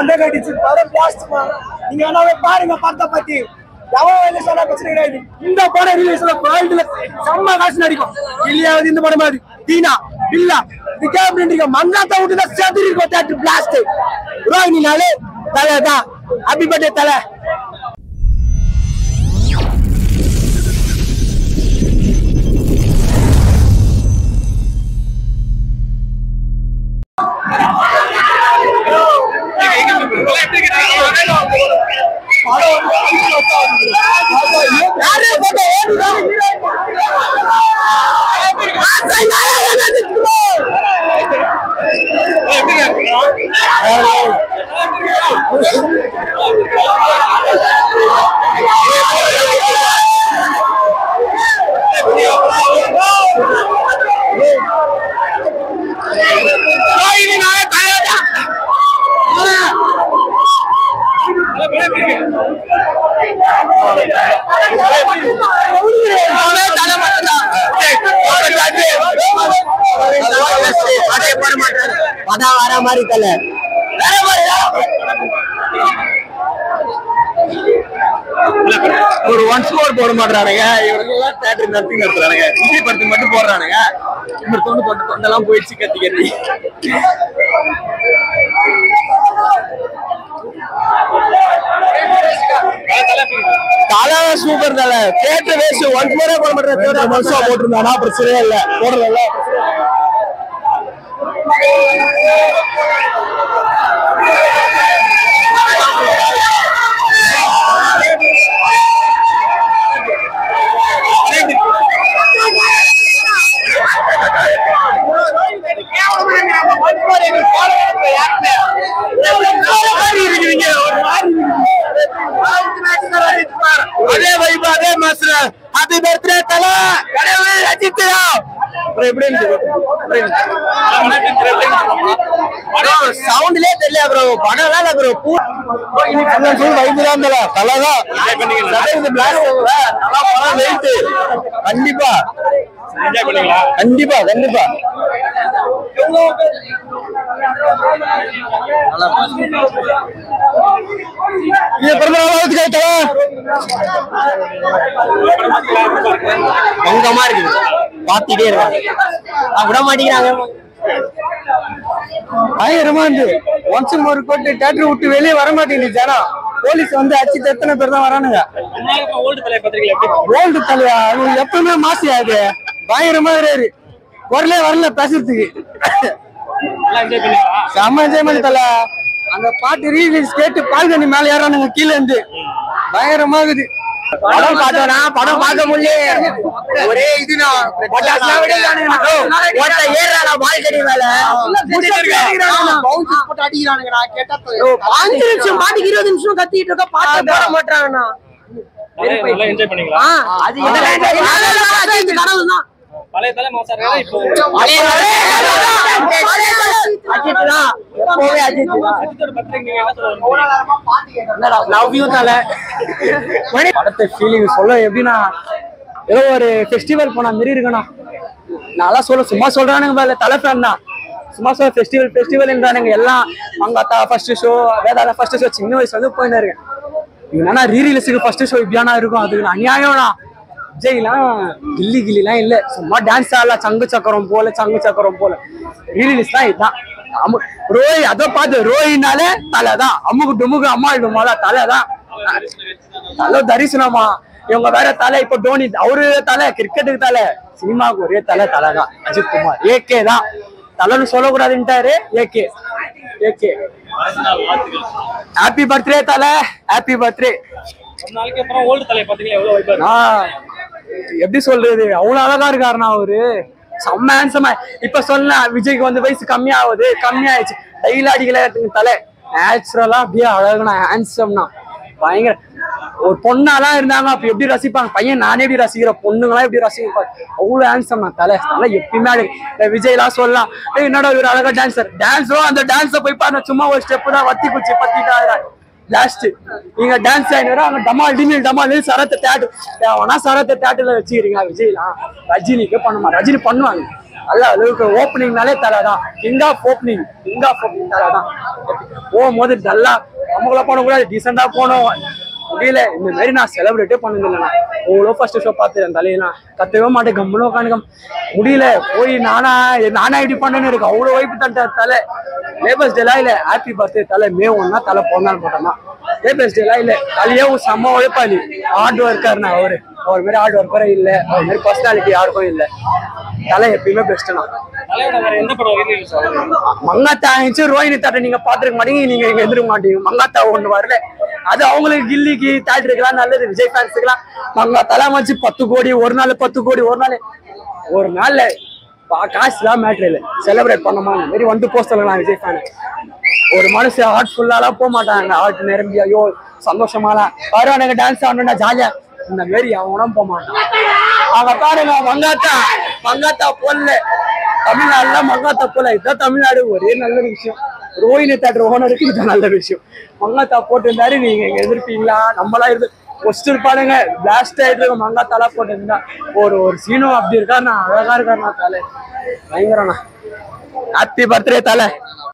தொண்டை கட்டிச்சு பாரு பிளாஸ்ட் நீங்க வேணா போய் பாருங்க படத்தை பத்தி எவன் வெளில சொன்னா பிரச்சனை கிடையாது இந்த படம் ரிலீஸ்ல வேர்ல்டுல செம்ம காசு நடிக்கும் இல்லையாவது இந்த படம் மாதிரி தீனா இல்ல இதுக்கே அப்படின்றீங்க மண்ணாத்த விட்டு தான் செதுரி இருக்கும் தேட்டர் பிளாஸ்ட் ரோஹினினாலே தலை தான் ஹாப்பி பர்த்டே தலை யாரே போட்டோ படம் வர மாதிரி தல வேற மாதிரி ஒரு ஒன் ஸ்கோர் போட மாட்டானுங்க இவங்க எல்லாம் தேட்டர் நடத்தி நடத்துறானுங்க விஜய் படத்துக்கு மட்டும் போடுறானுங்க இன்னொரு தொண்டு தொண்டு தொண்டெல்லாம் போயிடுச்சு கத்தி கத்தி தலை சூப்பர் தல தேட்டர் வேஸ்ட் ஒன் ஸ்கோரே போட மாட்டேன் வருஷம் போட்டிருந்தானா பிரச்சனையே இல்ல போடுறதில்ல அதே வைப் அதே மாஸ்டர் ஹாப்பி பர்த்டே தலா கடவுள் ரசித்தா எப்படி சவுண்ட்லயே தெரியல ப்ரோ படம் இல்ல ப்ரோ பூ ஃபுல் வைப்பு தான் தல தலை தான் இந்த பிளாக் தலா படம் வெயிட் கண்டிப்பா கண்டிப்பா கண்டிப்பா இது பிறந்த நாள் தல பங்கமா இருக்குது பாத்திட்டே இருக்காங்க நான் விட மாட்டேங்கிறாங்க பயங்கரமா இருந்து ஒன்ஸ் ஒரு கோட்டு தேட்டர் விட்டு வெளியே வர மாட்டேங்குது ஜனம் போலீஸ் வந்து அடிச்சு எத்தனை பேர் தான் வரானுங்க ஓல்டு தலையா அது எப்பவுமே மாசி அது பயங்கரமா இருக்காரு குரலே வரல பேசுறதுக்கு செம்ம என்ஜாய்மெண்ட் தல அந்த பாட்டு ரீலீஸ் கேட்டு பால்கனி மேல ஏறானுங்க கீழே இருந்து பயங்கரமா இருக்குது படம் பார்த்தோம்னா படம் பார்க்க முடியல ஒரே இதுதான் ஒருத்த ஏறானா பால்கனி மேல அஞ்சு நிமிஷம் பாட்டுக்கு இருபது நிமிஷம் கத்திட்டு இருக்க பாட்டு போட மாட்டாங்கண்ணா என்ஜாய் பண்ணீங்களா அது இந்த கடவுள் தான் பழைய தலை மாசாரா இப்போ அஜித் தான் எப்பவுமே அஜித் தான் அஜித்தோட பர்த்டே நீங்க என்ன சொல்ல லவ் யூ தல படத்தை ஃபீலிங் சொல்ல எப்படின்னா ஏதோ ஒரு ஃபெஸ்டிவல் போன மாரி இருக்குண்ணா நல்லா சொல்ல சும்மா சொல்றானுங்க மேல தலை ஃபேன் தான் சும்மா சொல்ல ஃபெஸ்டிவல் ஃபெஸ்டிவல்ன்றானுங்க எல்லாம் Mankatha first show Vedalam first show சின்ன வயசுல இருந்து போயின்னு இருக்கேன் என்னன்னா ரீ ரிலீஸுக்கு ஃபர்ஸ்ட் ஷோ இப்படியானா இருக்கும் அது அநியாயம்னா விஜய்லாம் கில்லி கில்லிலாம் இல்ல சும்மா டான்ஸ் ஆடலாம் சங்கு சக்கரம் போல சங்கு சக்கரம் போல ரீ ரிலீஸ் தான் இதுதான் அம்மு ரோய் அதை பார்த்து ரோயினாலே தலை தான் அம்முக்கு டுமுக்கு அம்மா டுமால தலை தான் தலை தரிசனமா இவங்க வேற தலை இப்ப டோனி அவரு தலை கிரிக்கெட்டுக்கு தலை சினிமாவுக்கு ஒரே தலை தலை தான் அஜித் குமார் ஏகே தான் தலைன்னு சொல்லக்கூடாதுன்ட்டாரு AK AK happy birthday Thala happy birthday ஒரு நாளைக்கு அப்புறம் ஓல்டு தலையை பாத்தீங்களா எவ்வளவு வைப்பா இருக்கு ஆஹ் எப்படி சொல்றது அவ்வளவு அழகா இருக்காருண்ணா அவரு செம்ம ஹேண்ட்ஸமா இப்ப சொன்ன விஜய்க்கு வந்து வயசு கம்மியாகுது கம்மியாயிடுச்சு டைல அடிக்கல தலை நேச்சுரலா அப்படியே அழகுனா ஹேண்ட்ஸம்னா பயங்கர ஒரு பொண்ணாலாம் இருந்தாங்க அப்ப எப்படி ரசிப்பாங்க பையன் நானே எப்படி ரசிக்கிறேன் பொண்ணுங்களாம் எப்படி ரசிப்பாங்க அவ்வளவு ஹேண்ட்ஸம் தலை தலை எப்பயுமே அழகு இந்த விஜய்லாம் சொல்லலாம் ஏய் என்னடா இவர் அழகா டான்சர் டான்ஸோ அந்த டான்ஸை போய் பாருங்க சும்மா ஒரு ஸ்டெப் தான் வத்தி குச்சி பத்திட்டா லாஸ்ட் நீங்க டான்ஸ் ஆயினரா அங்க டமால் டிமில் டமால் சரத்தை தேட்டு வேணா சரத்தை தேட்டுல வச்சுக்கிறீங்க விஜய்லாம் ரஜினிக்கு பண்ண மாட்டேன் ரஜினி பண்ணுவாங்க நல்ல அளவுக்கு ஓப்பனிங்னாலே தலை தான் king of opening king of opening Thala தான் போகும்போது நல்லா நம்மள போன கூட டீசெண்டா போனோம் முடியல இந்த மாதிரி நான் செலிப்ரேட்டே பண்ணது இல்லைண்ணா அவ்வளோ ஃபர்ஸ்ட் ஷோ பார்த்து என் தலையெல்லாம் கத்தவே மாட்டேன் கம்முன்னு உட்காந்துக்க முடியல போய் நானா நானா இப்படி பண்ணேன்னு இருக்கு அவ்வளோ வைப்பு தட்ட தலை லேபர்ஸ் டேலாம் இல்லை ஹாப்பி பர்த்டே தலை மே ஒன்னா தலை பிறந்தாலும் போட்டோம்னா லேபர்ஸ் டேலாம் இல்லை தலையே ஒரு செம்ம உழைப்பாளி ஹார்ட் ஒர்க்கர்னா அவரு அவர் மாதிரி ஹார்ட் ஒர்க்கரே இல்லை அவர் மாதிரி பர்சனாலிட்டி யாருக்கும் இல்லை தலை எப்பயுமே பெஸ்ட்னா தலையோட வேற எந்த படம் ரிலீஸ் ஆகும் மங்காத்தா ஆயிடுச்சு ரோஹினி தாட்டை நீங்க பாத்துருக்க மாட்டீங்க நீங்க இங்க எந்திருக்க மாட்டீங்க மங்காத்தா ஒண்ணு வரல அது அவங்களுக்கு கில்லிக்கு தேட்டருக்குலாம் நல்லது விஜய் ஃபேன்ஸுக்குலாம் மங்காத்தாலாம் வச்சு பத்து கோடி ஒரு நாள் பத்து கோடி ஒரு நாள் ஒரு நாள்ல பா- காசுலாம் மேட்ரு இல்லை செலிப்ரேட் பண்ணமா இந்த மாதிரி வந்து போஸ்ட் சொல்லலாம் விஜய் ஃபேன் ஒரு மனுஷன் ஹார்ட் ஃபுல்லாலாம் போக மாட்டாங்க ஹார்ட் நிரம்பி ஐயோ சந்தோஷமாலாம் வருவானுங்க டான்ஸ் ஆடணும்னா ஜாலியா இந்த மாதிரி அவனும் போக மாட்டான் அவங்க பாருங்க மங்காத்தா மங்காத்தா போடல தமிழ்நாடுல மங்காத்தா போல இதுதான் தமிழ்நாடு ஒரே நல்ல விஷயம் ரோஹினி தேட்டர் ஓனருக்கு இதுதான் நல்ல விஷயம் மங்காத்தா போட்டிருந்தாரு நீங்க இங்க எதிர்ப்பீங்களா நம்மளா இருந்து ஒஸ்ட் இருப்பானுங்க பிளாஸ்ட் ஆயிட்டு இருக்க மங்காத்தாலா போட்டிருந்தா ஒரு ஒரு சீனும் அப்படி இருக்காருண்ணா அழகா இருக்காருண்ணா தலை பயங்கரண்ணா ஹாப்பி பர்த்டே தலை